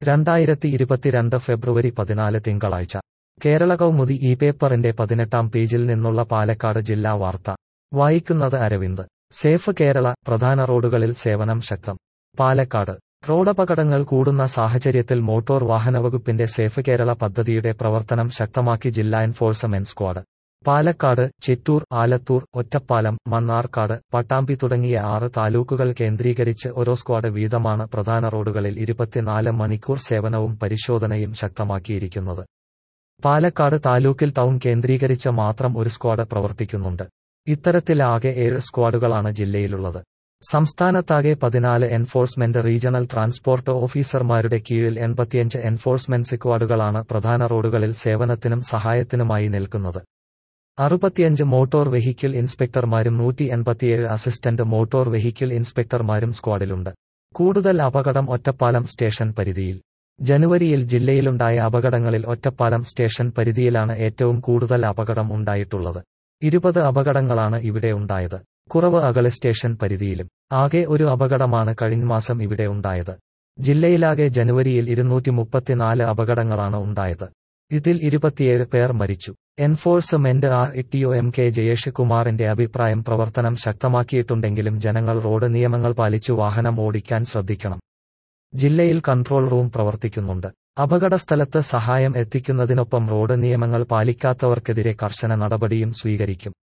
രണ്ടായിരത്തി ഇരുപത്തിരണ്ട് ഫെബ്രുവരി പതിനാല് തിങ്കളാഴ്ച കേരള കൗമുദി ഈ പേപ്പറിന്റെ പതിനെട്ടാം പേജിൽ നിന്നുള്ള പാലക്കാട് ജില്ലാ വാർത്ത വായിക്കുന്നത് അരവിന്ദ് സേഫ് കേരള പ്രധാന റോഡുകളിൽ സേവനം ശക്തം പാലക്കാട് റോഡപകടങ്ങൾ കൂടുന്ന സാഹചര്യത്തിൽ മോട്ടോർ വാഹനവകുപ്പിന്റെ സേഫ് കേരള പദ്ധതിയുടെ പ്രവർത്തനം ശക്തമാക്കി ജില്ലാ എൻഫോഴ്സ്മെന്റ് സ്ക്വാഡ് പാലക്കാട് ചിറ്റൂർ ആലത്തൂർ ഒറ്റപ്പാലം മണ്ണാർക്കാട് പട്ടാമ്പി തുടങ്ങിയ ആറ് താലൂക്കുകൾ കേന്ദ്രീകരിച്ച് ഓരോ സ്ക്വാഡ് വീതമാണ് പ്രധാന റോഡുകളിൽ ഇരുപത്തിനാല് മണിക്കൂർ സേവനവും പരിശോധനയും ശക്തമാക്കിയിരിക്കുന്നത് പാലക്കാട് താലൂക്കിൽ ടൗൺ കേന്ദ്രീകരിച്ച് മാത്രം ഒരു സ്ക്വാഡ് പ്രവർത്തിക്കുന്നുണ്ട് ഇത്തരത്തിൽ ആകെ ഏഴ് സ്ക്വാഡുകളാണ് ജില്ലയിലുള്ളത് സംസ്ഥാനത്താകെ പതിനാല് എൻഫോഴ്സ്മെന്റ് റീജിയണൽ ട്രാൻസ്പോർട്ട് ഓഫീസർമാരുടെ കീഴിൽ എൺപത്തിയഞ്ച് എൻഫോഴ്സ്മെന്റ് സ്ക്വാഡുകളാണ് പ്രധാന റോഡുകളിൽ സേവനത്തിനും സഹായത്തിനുമായി നിൽക്കുന്നത് അറുപത്തിയഞ്ച് മോട്ടോർ വെഹിക്കിൾ ഇൻസ്പെക്ടർമാരും നൂറ്റി എൺപത്തിയേഴ് അസിസ്റ്റന്റ് മോട്ടോർ വെഹിക്കിൾ ഇൻസ്പെക്ടർമാരും സ്ക്വാഡിലുണ്ട് കൂടുതൽ അപകടം ഒറ്റപ്പാലം സ്റ്റേഷൻ പരിധിയിൽ ജനുവരിയിൽ ജില്ലയിലുണ്ടായ അപകടങ്ങളിൽ ഒറ്റപ്പാലം സ്റ്റേഷൻ പരിധിയിലാണ് ഏറ്റവും കൂടുതൽ അപകടം ഉണ്ടായിട്ടുള്ളത് ഇരുപത് അപകടങ്ങളാണ് ഇവിടെ ഉണ്ടായത് കുറവ് അകളി സ്റ്റേഷൻ പരിധിയിലും ആകെ ഒരു അപകടമാണ് കഴിഞ്ഞ മാസം ഇവിടെ ഉണ്ടായത് ജില്ലയിലാകെ ജനുവരിയിൽ ഇരുന്നൂറ്റി മുപ്പത്തിനാല് അപകടങ്ങളാണ് ഉണ്ടായത് ഇതിൽ ഇരുപത്തിയേഴ് പേർ മരിച്ചു enforcement R TO M K Jayesh കുമാറിന്റെ അഭിപ്രായം പ്രവർത്തനം ശക്തമാക്കിയിട്ടുണ്ടെങ്കിലും ജനങ്ങൾ റോഡ് നിയമങ്ങൾ പാലിച്ചു വാഹനം ഓടിക്കാൻ ശ്രദ്ധിക്കണം ജില്ലയിൽ കൺട്രോൾ റൂം പ്രവർത്തിക്കുന്നുണ്ട് അപകടസ്ഥലത്ത് സഹായം എത്തിക്കുന്നതിനൊപ്പം റോഡ് നിയമങ്ങൾ പാലിക്കാത്തവർക്കെതിരെ കർശന നടപടിയും സ്വീകരിക്കും